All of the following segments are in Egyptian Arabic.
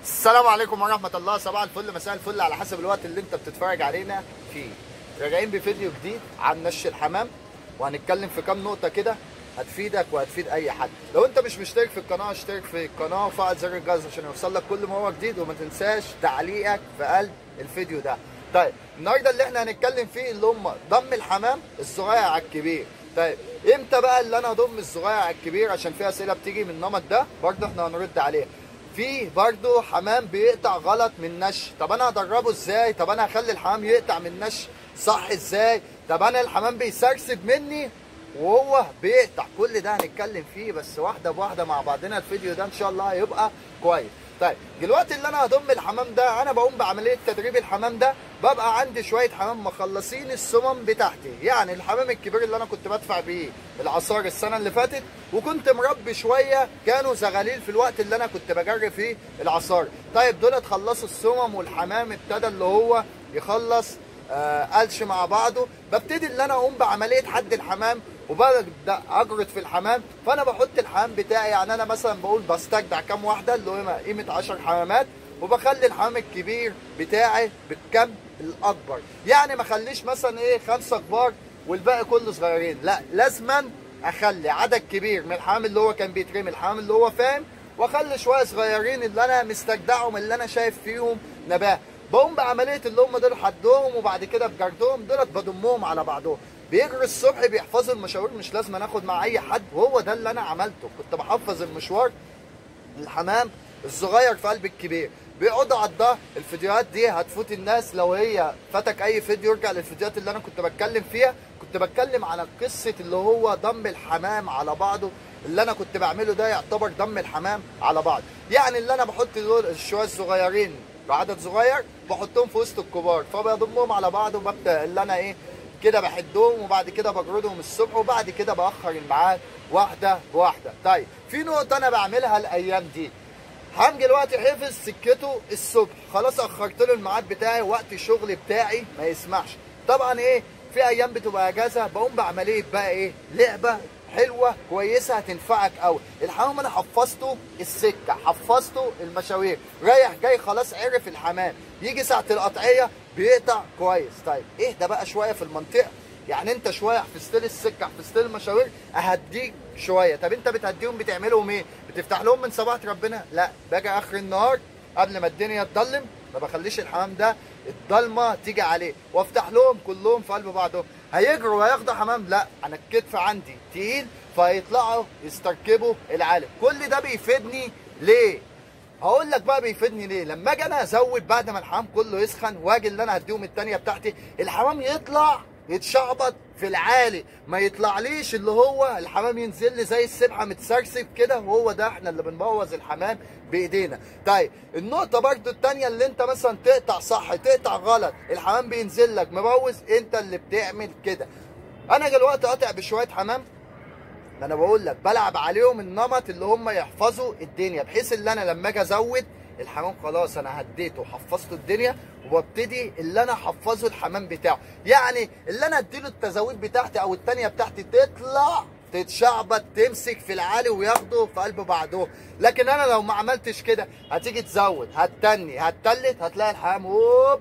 السلام عليكم ورحمة الله صباح الفل مساء الفل على حسب الوقت اللي انت بتتفرج علينا فيه راجعين بفيديو جديد عن نش الحمام وهنتكلم في كام نقطة كده هتفيدك وهتفيد اي حد لو انت مش مشترك في القناة اشترك في القناة وفعل زر الجرس عشان يوصل لك كل ما هو جديد وما تنساش تعليقك في قلب الفيديو ده طيب النهارده اللي احنا هنتكلم فيه اللي هم ضم الحمام الصغير على الكبير طيب امتى بقى اللي انا اضم الصغير على الكبير عشان في اسئله بتيجي من النمط ده برضه احنا هنرد عليها في برضه حمام بيقطع غلط من نش طب انا هدربه ازاي طب انا هخلي الحمام يقطع من نش صح ازاي طب انا الحمام بيسرسب مني وهو بيقطع كل ده هنتكلم فيه بس واحده بواحده مع بعضنا الفيديو ده ان شاء الله هيبقى كويس طيب دلوقتي اللي انا هضم الحمام ده انا بقوم بعمليه تدريب الحمام ده ببقى عندي شويه حمام مخلصين السمم بتاعتي يعني الحمام الكبير اللي انا كنت بدفع بيه العصار السنه اللي فاتت وكنت مربي شويه كانوا زغاليل في الوقت اللي انا كنت بجري فيه العصار طيب دول خلصوا السمم والحمام ابتدى اللي هو يخلص آه قلش مع بعضه ببتدي اللي انا اقوم بعمليه حد الحمام وببدا اجرد في الحمام فانا بحط الحمام بتاعي يعني انا مثلا بقول بستجدع كام واحده اللي هو قيمه 10 حمامات وبخلي الحمام الكبير بتاعي بالكم الاكبر يعني ما اخليش مثلا ايه خمسه كبار والباقي كله صغيرين لا لازما اخلي عدد كبير من الحمام اللي هو كان بيترمي الحمام اللي هو فاهم واخلي شويه صغيرين اللي انا مستجدعهم اللي انا شايف فيهم نباه بقوم بعمليه اللي هم دول حدهم وبعد كده بجردهم دولت بضمهم على بعضهم بيجري الصبح بيحفظوا المشاوير مش لازم ناخد مع اي حد وهو ده اللي انا عملته كنت بحفظ المشوار الحمام الصغير في قلب الكبير بيقعدوا على الظهر الفيديوهات دي هتفوت الناس لو هي فاتك اي فيديو ارجع للفيديوهات اللي انا كنت بتكلم فيها كنت بتكلم على قصه اللي هو ضم الحمام على بعضه اللي انا كنت بعمله ده يعتبر ضم الحمام على بعض يعني اللي انا بحط دول الشويه الصغيرين بعدد صغير بحطهم في وسط الكبار فبضمهم على بعض وببدا اللي انا ايه كده بحدهم وبعد كده بجردهم الصبح وبعد كده باخر الميعاد واحده بواحده طيب في نقطه انا بعملها الايام دي حام دلوقتي حفظ سكته الصبح خلاص اخرت له الميعاد بتاعي وقت الشغل بتاعي ما يسمعش طبعا ايه في ايام بتبقى اجازه بقوم بعمليه بقى ايه لعبه حلوه كويسه هتنفعك قوي الحمام انا حفظته السكه حفظته المشاوير رايح جاي خلاص عرف الحمام يجي ساعه القطعيه بيقطع كويس طيب اهدى بقى شويه في المنطقه يعني انت شويه حفظت لي السكه حفظت لي المشاوير اهديك شويه طب انت بتهديهم بتعملهم ايه بتفتح لهم من صباحه ربنا لا باجي اخر النهار قبل ما الدنيا تضلم ما بخليش الحمام ده الضلمه تيجي عليه وافتح لهم كلهم في قلب بعضهم هيجروا وياخدوا حمام لا انا الكتف عندي تقيل فيطلعوا يستركبوا العالم كل ده بيفيدني ليه هقول لك بقى بيفيدني ليه لما اجي انا ازود بعد ما الحمام كله يسخن واجي اللي انا هديهم التانية بتاعتي الحمام يطلع يتشعبط في العالي ما يطلعليش اللي هو الحمام ينزل لي زي السبحه متسرسب كده وهو ده احنا اللي بنبوظ الحمام بايدينا طيب النقطه برضو التانية اللي انت مثلا تقطع صح تقطع غلط الحمام بينزل لك مبوظ انت اللي بتعمل كده انا دلوقتي قاطع بشويه حمام ما انا بقول لك بلعب عليهم النمط اللي هم يحفظوا الدنيا بحيث ان انا لما اجي ازود الحمام خلاص انا هديته وحفظته الدنيا وابتدي اللي انا احفظه الحمام بتاعه يعني اللي انا اديله التزاويد بتاعتي او التانية بتاعتي تطلع تتشعبط تمسك في العالي وياخده في قلب بعضه لكن انا لو ما عملتش كده هتيجي تزود هتتني هتتلت هتلاقي الحمام هوب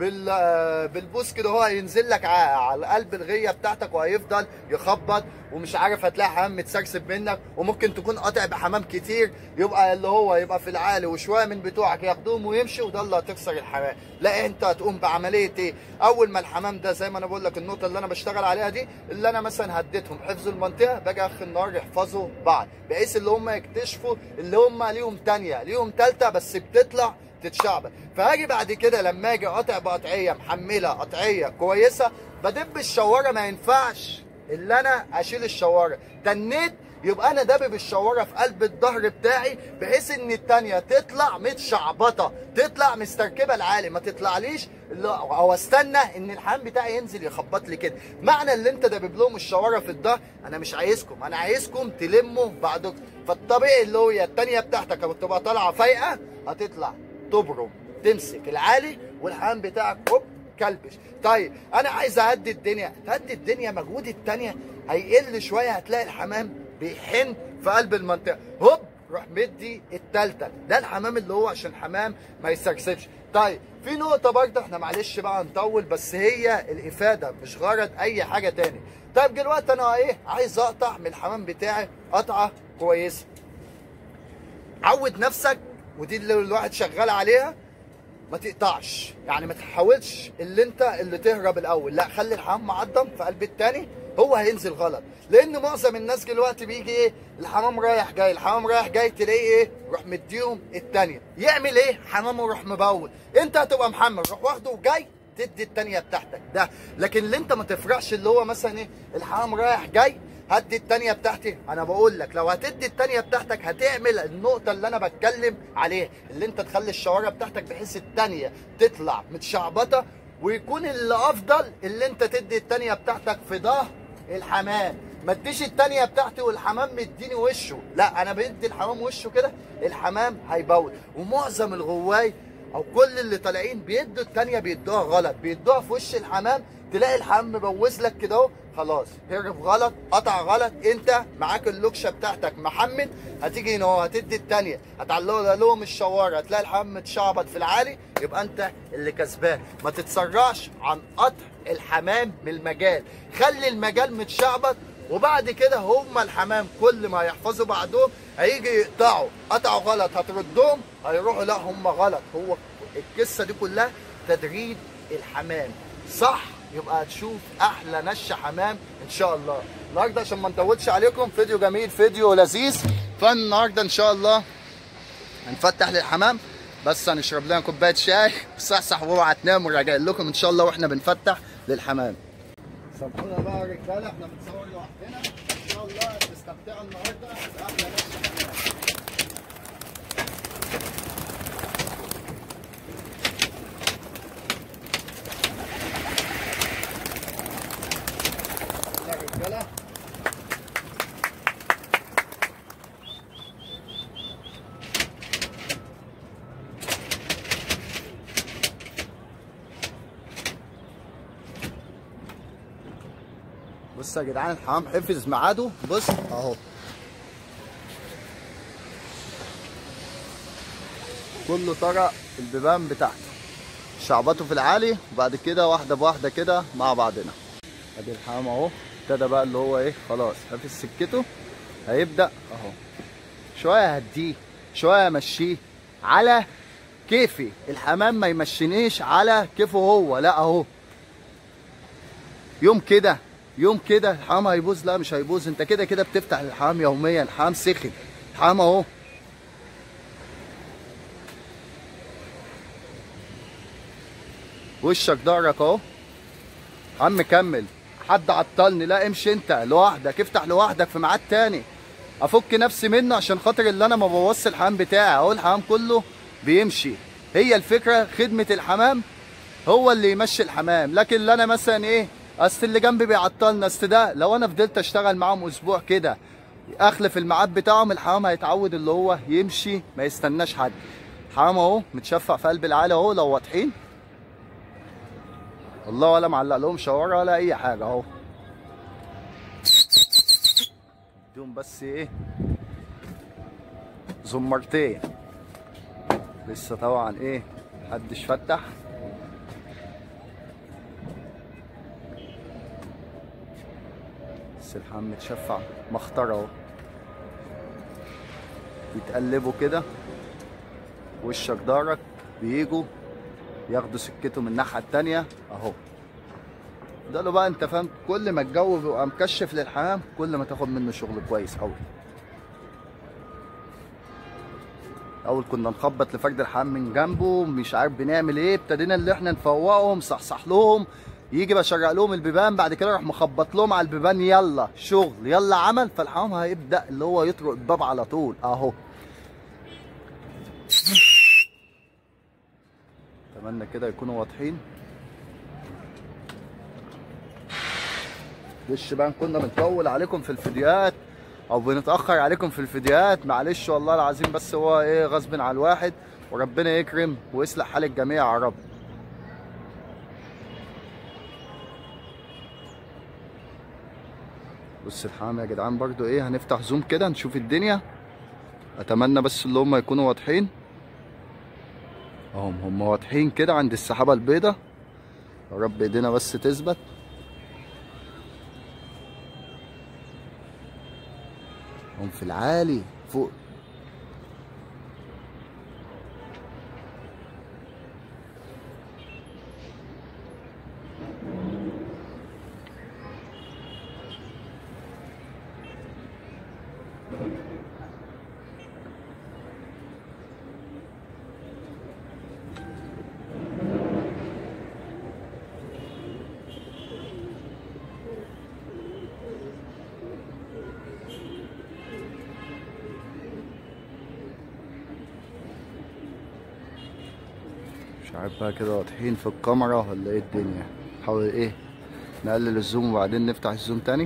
بال بالبوس كده هو هينزل لك على قلب الغيه بتاعتك وهيفضل يخبط ومش عارف هتلاقي حمام متسرسب منك وممكن تكون قاطع بحمام كتير يبقى اللي هو يبقى في العالي وشويه من بتوعك ياخدوهم ويمشي وده اللي هتخسر الحمام لا انت هتقوم بعمليه ايه اول ما الحمام ده زي ما انا بقول لك النقطه اللي انا بشتغل عليها دي اللي انا مثلا هديتهم حفظوا المنطقه باجي اخر النهار يحفظوا بعض بحيث اللي هم يكتشفوا اللي هم ليهم تانية ليهم تالتة بس بتطلع تتشعبط فهاجي بعد كده لما اجي قاطع بقطعيه محمله قطعيه كويسه بدب الشواره ما ينفعش اللي انا اشيل الشواره تنيت يبقى انا دبب الشواره في قلب الظهر بتاعي بحيث ان التانيه تطلع متشعبطه تطلع مستركبه العالي ما تطلعليش او استنى ان الحمام بتاعي ينزل يخبط لي كده معنى اللي انت دبب لهم الشواره في الظهر انا مش عايزكم انا عايزكم تلموا بعضكم فالطبيعي اللي هي التانيه بتاعتك لما تبقى طالعه فايقه هتطلع تبرم تمسك العالي والحمام بتاعك هوب كلبش طيب انا عايز اهدي الدنيا تهدي الدنيا مجهود التانية هيقل شويه هتلاقي الحمام بيحن في قلب المنطقه هوب روح مدي التالتة ده الحمام اللي هو عشان حمام ما يسترسبش طيب في نقطة برضه احنا معلش بقى هنطول بس هي الإفادة مش غرض أي حاجة تاني طيب دلوقتي أنا إيه عايز أقطع من الحمام بتاعي قطعة كويسة عود نفسك ودي اللي الواحد شغال عليها ما تقطعش يعني ما تحاولش اللي انت اللي تهرب الاول لا خلي الحمام معضم في قلب التاني هو هينزل غلط لان معظم الناس دلوقتي بيجي ايه الحمام رايح جاي الحمام رايح جاي تلاقيه ايه روح مديهم التانية يعمل ايه حمامه يروح مبول انت هتبقى محمل روح واخده وجاي تدي التانية بتاعتك ده لكن اللي انت ما تفرحش اللي هو مثلا ايه الحمام رايح جاي هدي التانية بتاعتي انا بقول لك لو هتدي التانية بتاعتك هتعمل النقطة اللي انا بتكلم عليها اللي انت تخلي الشوارع بتاعتك بحيث التانية تطلع متشعبطة ويكون اللي افضل اللي انت تدي التانية بتاعتك في ظهر الحمام ما تديش التانية بتاعتي والحمام مديني وشه لا انا بدي الحمام وشه كده الحمام هيبول ومعظم الغواي او كل اللي طالعين بيدوا التانية بيدوها غلط بيدوها في وش الحمام تلاقي الحمام مبوز لك كده اهو خلاص هرب غلط قطع غلط انت معاك اللوكشه بتاعتك محمل هتيجي هنا اهو هتدي التانية هتعلقوا لهم الشوارع هتلاقي الحمام متشعبط في العالي يبقى انت اللي كسبان ما تتسرعش عن قطع الحمام من المجال خلي المجال متشعبط وبعد كده هما الحمام كل ما يحفظوا بعضهم هيجي يقطعوا قطعوا غلط هتردهم هيروحوا لا هم غلط هو القصه دي كلها تدريب الحمام صح يبقى هتشوف احلى نش حمام ان شاء الله النهارده عشان ما نطولش عليكم فيديو جميل فيديو لذيذ فالنهارده ان شاء الله هنفتح للحمام بس هنشرب لنا كوبايه شاي صحصح واوعى تنام وراجع لكم ان شاء الله واحنا بنفتح للحمام سامحونا بقى يا رجاله احنا بنصور لوحدنا ان شاء الله تستمتعوا النهارده باحلى نش حمام يا رجاله بص يا جدعان الحمام حفظ ميعاده بص اهو كله طرق البيبان بتاعته شعبطه في العالي وبعد كده واحده بواحده كده مع بعضنا ادي الحمام اهو ابتدى بقى اللي هو ايه خلاص حافظ سكته هيبدا اهو شويه هديه شويه امشيه على كيفي الحمام ما يمشينيش على كيفه هو لا اهو يوم كده يوم كده الحمام هيبوظ لا مش هيبوظ انت كده كده بتفتح الحمام يوميا الحمام سخن الحمام اهو وشك ضهرك اهو عم كمل حد عطلني لا امشي انت لوحدك افتح لوحدك في ميعاد تاني افك نفسي منه عشان خاطر اللي انا ما بوظش الحمام بتاعي اهو الحمام كله بيمشي هي الفكره خدمه الحمام هو اللي يمشي الحمام لكن اللي انا مثلا ايه اصل اللي جنبي بيعطلنا اصل ده لو انا فضلت اشتغل معاهم اسبوع كده اخلف الميعاد بتاعهم الحمام هيتعود اللي هو يمشي ما يستناش حد الحمام اهو متشفع في قلب العالي اهو لو واضحين والله ولا معلق لهم شوارع ولا اي حاجه اهو اديهم بس ايه زمرتين لسه طبعا ايه محدش فتح بس الحمام متشفع مخطر اهو يتقلبوا كده وشك ضهرك بيجوا ياخدوا سكته من الناحيه التانيه اهو ده له بقى انت فاهم كل ما الجو بيبقى مكشف للحمام كل ما تاخد منه شغل كويس قوي اول كنا نخبط لفرد الحمام من جنبه مش عارف بنعمل ايه ابتدينا اللي احنا نفوقهم صحصح لهم يجي بشرق لهم البيبان بعد كده اروح مخبط لهم على البيبان يلا شغل يلا عمل فالحمام هيبدا اللي هو يطرق الباب على طول اهو اتمنى كده يكونوا واضحين معلش بقى كنا بنطول عليكم في الفيديوهات او بنتاخر عليكم في الفيديوهات معلش والله العظيم بس هو ايه غصب على الواحد وربنا يكرم ويصلح حال الجميع يا رب بص الحمام يا جدعان برضو ايه هنفتح زوم كده نشوف الدنيا اتمنى بس اللي هم يكونوا واضحين اهم هم واضحين كده عند السحابة البيضاء يا رب ايدينا بس تثبت هم في العالي فوق مش عارف بقى كده واضحين في الكاميرا ولا ايه الدنيا حاول ايه نقلل الزوم وبعدين نفتح الزوم تاني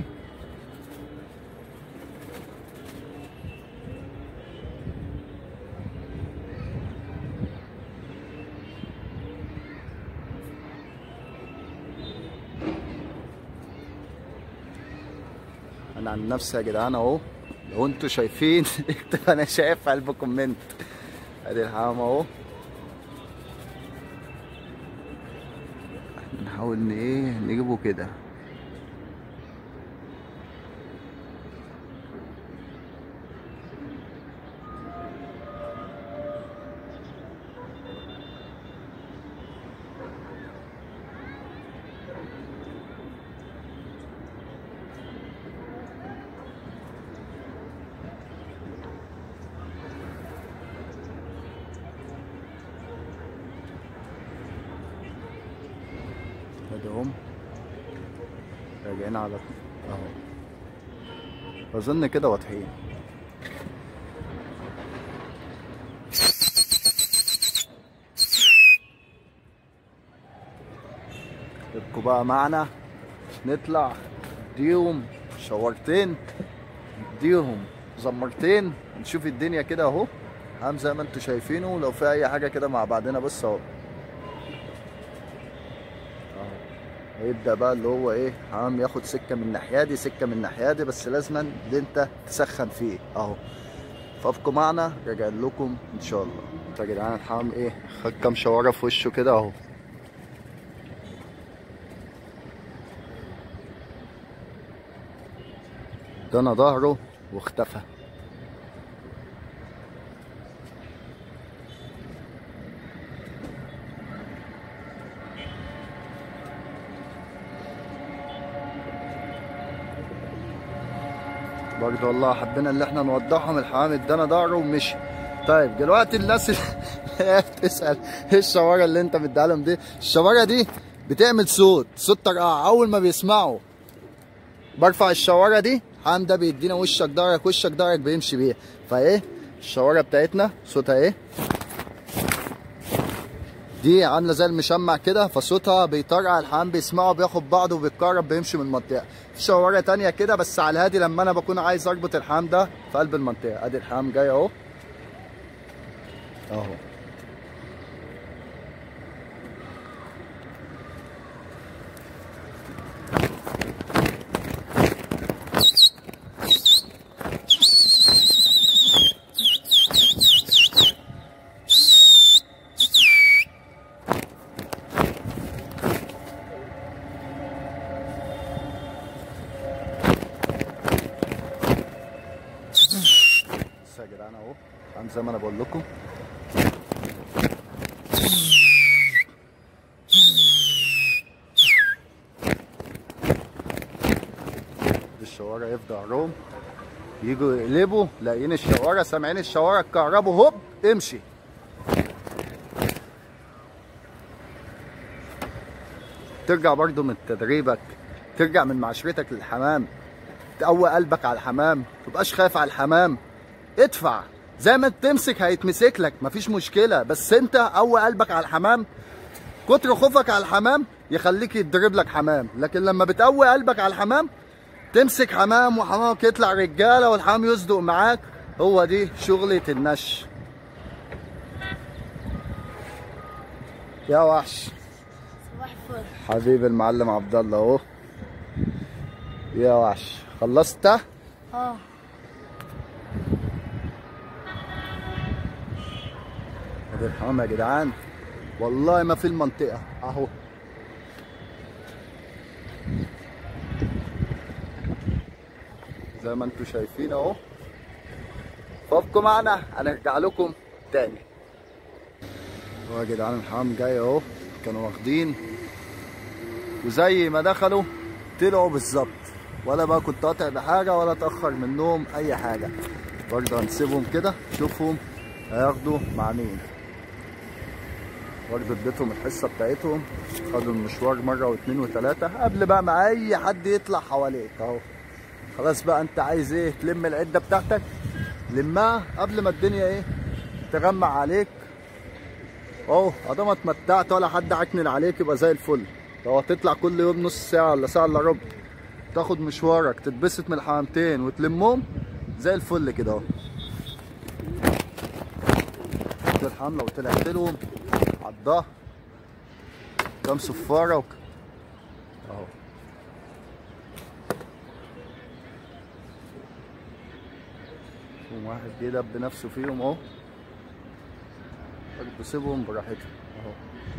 انا عن نفسي يا جدعان اهو لو انتوا شايفين اكتب انا شايف في قلب كومنت ادي الحمام اهو نحاول ان ايه نجيبه كده ادي هم راجعين على اهو اظن كده واضحين ابقوا بقى معنا نطلع نديهم شورتين نديهم زمرتين نشوف الدنيا كده اهو عام زي ما انتوا شايفينه لو في اي حاجه كده مع بعضنا بص اهو هيبدا بقى اللي هو ايه حمام ياخد سكه من الناحيه دي سكه من الناحيه دي بس لازما اللي انت تسخن فيه اهو فابقوا معنا راجع لكم ان شاء الله يا جدعان الحمام ايه خد كام شواره في وشه كده اهو ادانا ظهره واختفى برضه والله حبينا اللي احنا نوضحهم الحمام ادانا ظهره ومشي طيب دلوقتي الناس اللي بتسال ايه الشوارع اللي انت مديها لهم دي الشوارع دي بتعمل صوت صوت طرقعه اول ما بيسمعوا برفع الشوارع دي الحمام ده بيدينا وشك ظهرك وشك ظهرك بيمشي بيها فايه الشوارع بتاعتنا صوتها ايه دي عامله زي المشمع كده فصوتها بيطرقع الحمام بيسمعه بياخد بعضه وبيتقرب بيمشي من المنطقه في شوارع تانية كده بس على الهادي لما انا بكون عايز اربط الحمام ده في قلب المنطقه ادي الحمام جاي اهو اهو بس يا جدعان اهو عامل زي ما انا بقول لكم دي الشوارع يفضى ظهرهم يجوا يقلبوا لاقيين الشوارع سامعين الشوارع اتكهربوا هوب امشي ترجع برضو من تدريبك ترجع من معاشرتك للحمام تقوي قلبك على الحمام متبقاش خايف على الحمام ادفع زي ما تمسك هيتمسك لك مفيش مشكله بس انت قوي قلبك على الحمام كتر خوفك على الحمام يخليك يتضرب لك حمام لكن لما بتقوي قلبك على الحمام تمسك حمام وحمامك يطلع رجاله والحمام يصدق معاك هو دي شغلة النش يا وحش صباح الفل حبيب المعلم عبد الله اهو يا وحش خلصت اه ادي الحمام يا جدعان والله ما في المنطقة اهو زي ما انتم شايفين اهو فابقوا معنا هنرجع لكم تاني اهو يا جدعان الحمام جاي اهو كانوا واخدين وزي ما دخلوا طلعوا بالظبط ولا بقى كنت قاطع بحاجه ولا اتاخر منهم اي حاجه برضه هنسيبهم كده شوفهم هياخدوا مع مين برضه اديتهم الحصه بتاعتهم خدوا المشوار مره واثنين وثلاثه قبل بقى ما اي حد يطلع حواليك اهو خلاص بقى انت عايز ايه تلم العده بتاعتك لمها قبل ما الدنيا ايه تغمق عليك اهو ادام اتمتعت ولا حد عكنن عليك يبقى زي الفل لو هتطلع كل يوم نص ساعه ولا ساعه الا ربع تاخد مشوارك تتبسط من الحمامتين وتلمهم زي الفل كده اهو كده الحمام لو طلعت لهم على الظهر كام صفاره وك... اهو فيهم واحد جه دب نفسه فيهم اهو برضه سيبهم براحتهم اهو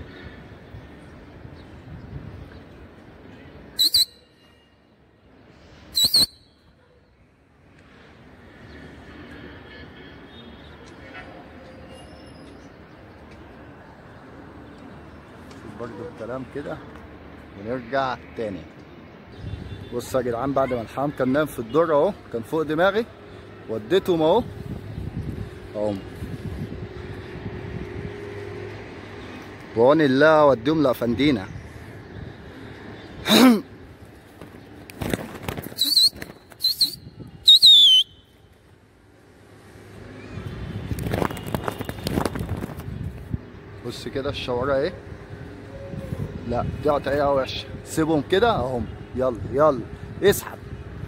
شوف برضه الكلام كده ونرجع تاني بصوا يا جدعان بعد ما الحمام كان نايم في الدور اهو كان فوق دماغي وديتهم اهو اهو بعون الله وديهم لافندينا بص كده الشوارع ايه لا دي قطعيه وحشه سيبهم كده اهم يلا يلا اسحب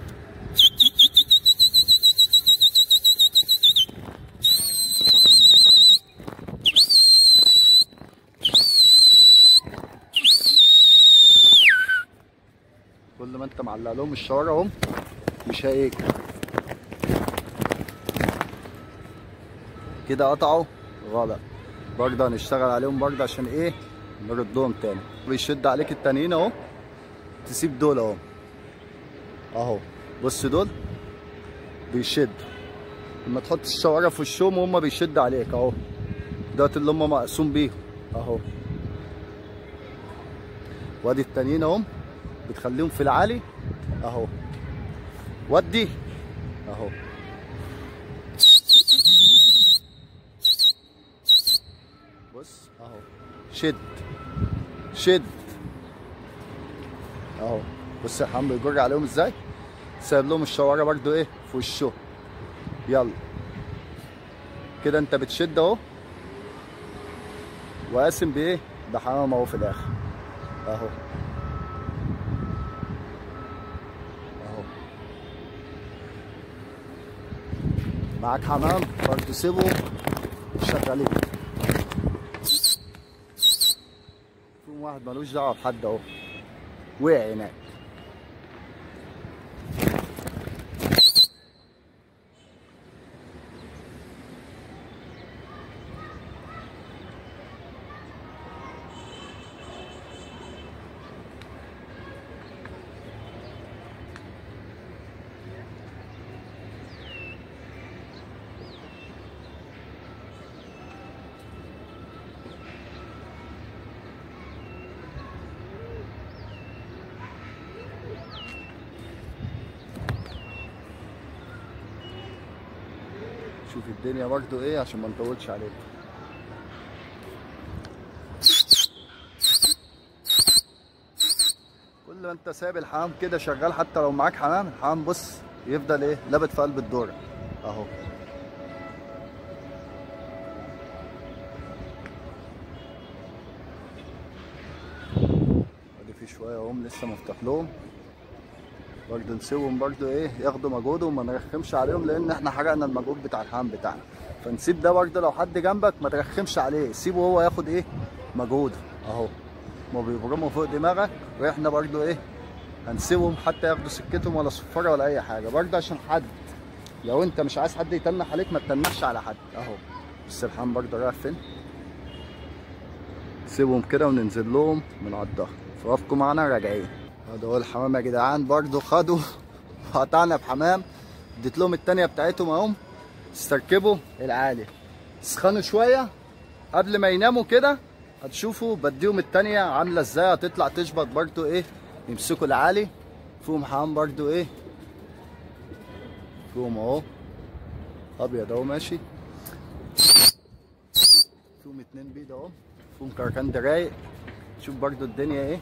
كل ما انت معلق لهم الشوارع اهم مش هيجوا كده قطعوا غلط برضه هنشتغل عليهم برضه عشان ايه نردهم تاني بيشد عليك التانيين اهو تسيب دول اهو اهو بص دول بيشد لما تحط الشوارع في وشهم وهم بيشد عليك اهو دوت اللي هم مقسوم بيهم اهو وادي التانيين اهم بتخليهم في العالي اهو ودي اهو بص اهو شد شد اهو بص الحمام بيجر عليهم ازاي سايب لهم الشوارع برضو ايه في وشهم يلا كده انت بتشد اهو وقاسم بايه بحمام اهو في الاخر اهو اهو معاك حمام برضو سيبه شغالين في واحد ملوش دعوه بحد اهو وقع هناك شوف الدنيا برضو ايه عشان ما نطولش عليك كل ما انت سايب الحمام كده شغال حتى لو معاك حمام الحمام بص يفضل ايه لابت في قلب الدورة اهو ادي في شوية اهم لسه مفتوح لهم برضه نسيبهم برضه ايه ياخدوا مجهودهم وما نرخمش عليهم لان احنا حرقنا المجهود بتاع الحمام بتاعنا فنسيب ده برضه لو حد جنبك ما ترخمش عليه سيبه هو ياخد ايه مجهوده اهو ما بيبرموا فوق دماغك واحنا برضه ايه هنسيبهم حتى ياخدوا سكتهم ولا صفاره ولا اي حاجه برضه عشان حد لو انت مش عايز حد يتنح عليك ما تتنحش على حد اهو بس الحمام برضه رايح فين سيبهم كده وننزل لهم من على الظهر فوقفوا معانا راجعين هذا هو الحمام يا جدعان برضو خدوا قطعنا بحمام اديت لهم التانية بتاعتهم اهم استركبوا العالي سخنوا شوية قبل ما يناموا كده هتشوفوا بديهم التانية عاملة ازاي هتطلع تشبط برضو ايه يمسكوا العالي فيهم حمام برضو ايه فيهم اهو ابيض اهو ماشي فيهم اتنين بيض اهو فيهم كركند رايق شوف برضو الدنيا ايه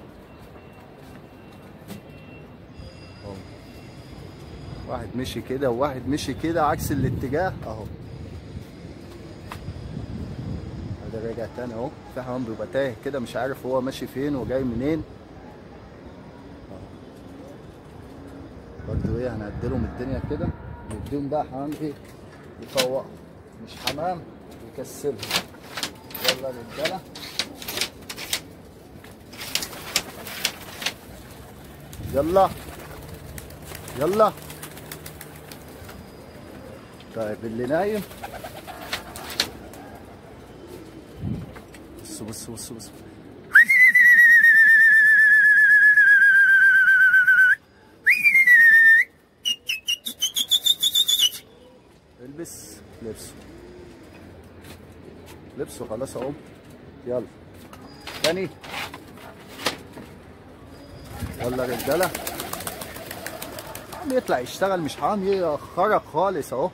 اهو واحد مشي كده وواحد مشي كده عكس الاتجاه اهو ده راجع تاني اهو في حمام بيبقى تايه كده مش عارف هو ماشي فين وجاي منين برضه ايه هنعدلهم الدنيا كده نديهم بقى حمام ايه يفوقهم مش حمام يكسلهم يلا رجاله يلا يلا طيب اللي نايم بص بص بص بص البس لبسه لبسه خلاص اهو يلا تاني يلا رجاله حرام يطلع يشتغل مش حرام يخرج خالص اهو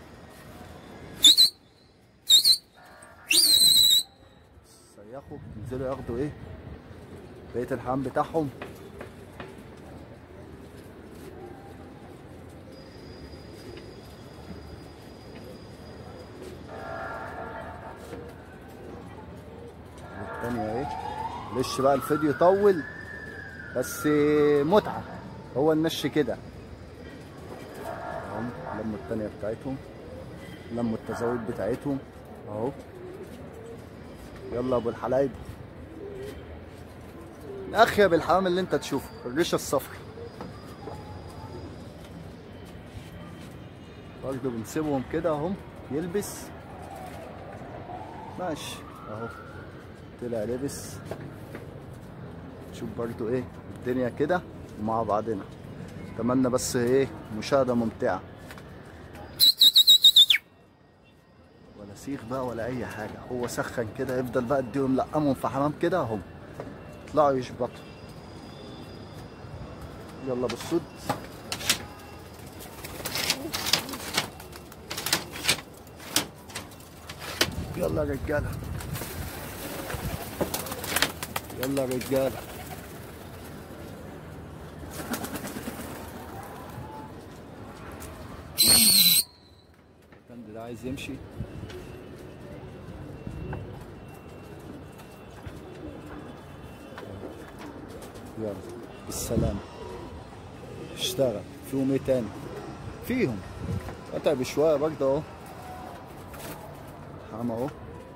سيخوا ينزلوا ياخدوا ايه بقيه الحمام بتاعهم التانية ايه معلش بقى الفيديو يطول بس متعة هو النش كده اهو لموا التانية بتاعتهم لموا التزاويد بتاعتهم اهو يلا ابو الحلايب اخيب الحمام اللي انت تشوفه الريشه الصفرا برضه بنسيبهم كده اهم يلبس ماشي اهو طلع لبس شوف برضو ايه الدنيا كده مع بعضنا اتمنى بس ايه مشاهدة ممتعة ولا سيخ بقى ولا اي حاجة هو سخن كده يفضل بقى اديهم لقمهم في حمام كده اهم يطلعوا يشبطوا يلا بالصد يلا يا رجاله يلا يا رجاله الكلب ده عايز يمشي يلا بالسلامة اشتغل فيهم ايه تاني فيهم اتعب شوية برضه اهو حرام اهو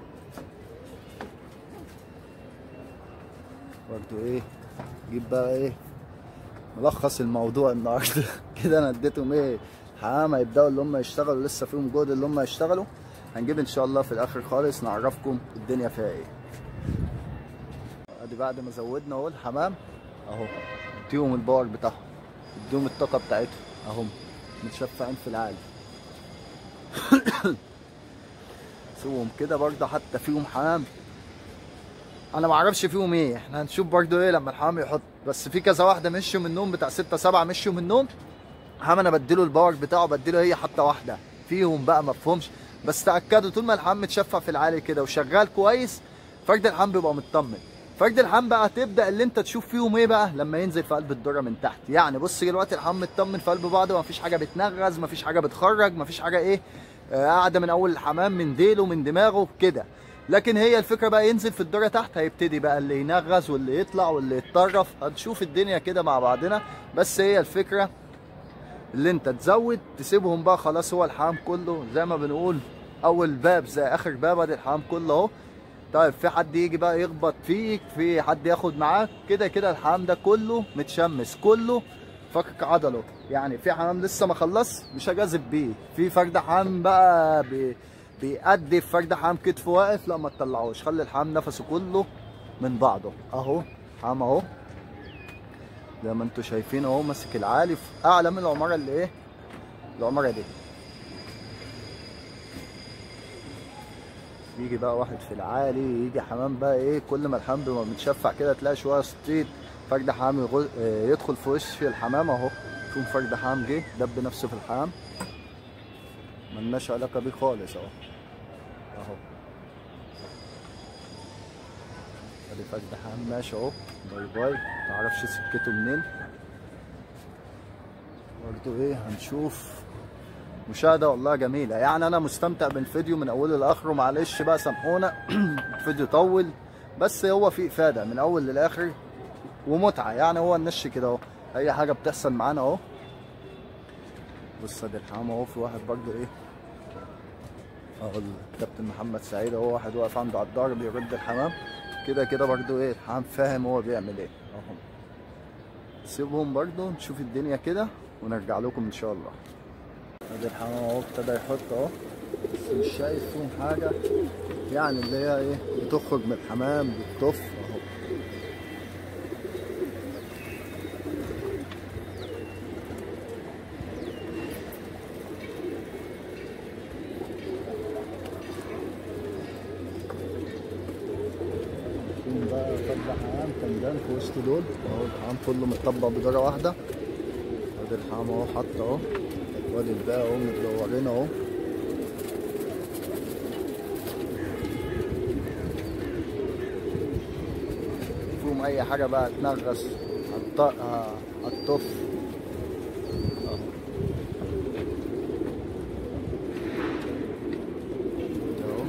برضه ايه جيب بقى ايه ملخص الموضوع النهارده كده انا اديتهم ايه حمام هيبداوا اللي هم يشتغلوا لسه فيهم جهد اللي هم يشتغلوا هنجيب ان شاء الله في الاخر خالص نعرفكم الدنيا فيها ايه ادي بعد ما زودنا اهو الحمام اهو اديهم الباور بتاعهم اديهم الطاقه بتاعتهم اهم متشفعين في العالي سوهم كده برضه حتى فيهم حمام انا ما اعرفش فيهم ايه احنا هنشوف برضو ايه لما الحمام يحط بس في كذا واحده مشوا من النوم بتاع ستة سبعة مشوا من النوم حمام انا بديله الباور بتاعه بديله هي حتى واحده فيهم بقى ما فهمش بس تاكدوا طول ما الحمام متشفع في العالي كده وشغال كويس فرد الحمام بيبقى مطمن فرد الحمام بقى تبدا اللي انت تشوف فيهم ايه بقى لما ينزل في قلب الدره من تحت يعني بص دلوقتي الحمام مطمن في قلب بعضه مفيش حاجه بتنغز مفيش حاجه بتخرج مفيش حاجه ايه آه، قاعده من اول الحمام من ديله من دماغه كده لكن هي الفكره بقى ينزل في الدرجه تحت هيبتدي بقى اللي ينغز واللي يطلع واللي يتطرف هنشوف الدنيا كده مع بعضنا بس هي الفكره اللي انت تزود تسيبهم بقى خلاص هو الحمام كله زي ما بنقول اول باب زي اخر باب ادي الحمام كله اهو طيب في حد يجي بقى يخبط فيك في حد ياخد معاك كده كده الحمام ده كله متشمس كله فكك عضله يعني في حمام لسه ما خلص مش هجازف بيه في فرد حمام بقى بي بيأدي في فرد حمام كتفه واقف لا ما تطلعوش خلي الحمام نفسه كله من بعضه اهو حمام اهو زي ما انتم شايفين اهو ماسك العالي في اعلى من العماره اللي ايه العماره دي يجي بقى واحد في العالي يجي حمام بقى ايه كل ما الحمام بيبقى متشفع كده تلاقي شويه سطيط فرد حمام يغل... آه، يدخل في وش الحمام اهو شوف فرد حمام جه دب نفسه في الحمام ملناش علاقه بيه خالص اهو اهو ادي فرد حمام ماشي اهو باي باي متعرفش سكته منين برضه ايه هنشوف مشاهدة والله جميلة يعني أنا مستمتع بالفيديو من أوله لآخره معلش بقى سامحونا الفيديو طول بس هو فيه إفادة من أول للآخر ومتعة يعني هو النش كده أهو أي حاجة بتحصل معانا أهو بص ادي الحمام أهو في واحد برضه إيه أهو الكابتن محمد سعيد أهو واحد واقف عنده على الدار بيرد الحمام كده كده برضه إيه الحمام فاهم هو بيعمل إيه أهو سيبهم برضه نشوف الدنيا كده ونرجع لكم إن شاء الله ادي الحمام اهو ابتدى يحط اهو بس مش شايف فيهم حاجة يعني اللي هي ايه بتخرج من الحمام بتطف اهو فين بقى طبع حمام كمدان في وسط دول اهو الحمام كله متطبق بدرجة واحدة ادي الحمام اهو حط اهو وادي الباقي اهو متدورين اهو فيهم اي حاجه بقى تنغص هتط- ه- هتطف اهو اهو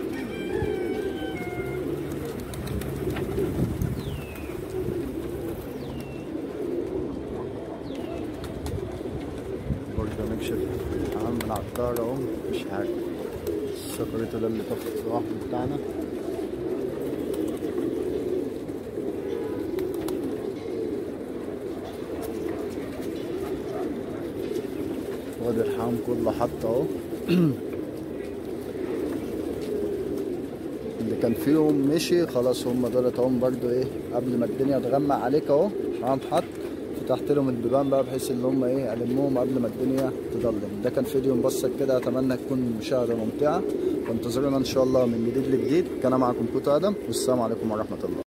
برضه نكشف الحمام من على الدار اهو مفيش حاجه السكرته ده اللي طفت الواحد بتاعنا وادي الحمام كله حط اهو اللي كان فيهم مشي خلاص هم دولت اهم برضو ايه قبل ما الدنيا تغمق عليك اهو حمام حط فتحت لهم البيبان بقى بحيث ان هم ايه المهم قبل ما الدنيا تضلم ده كان فيديو مبسط كده اتمنى تكون مشاهده ممتعه وانتظرونا ان شاء الله من جديد لجديد كان معكم كوتو ادم والسلام عليكم ورحمه الله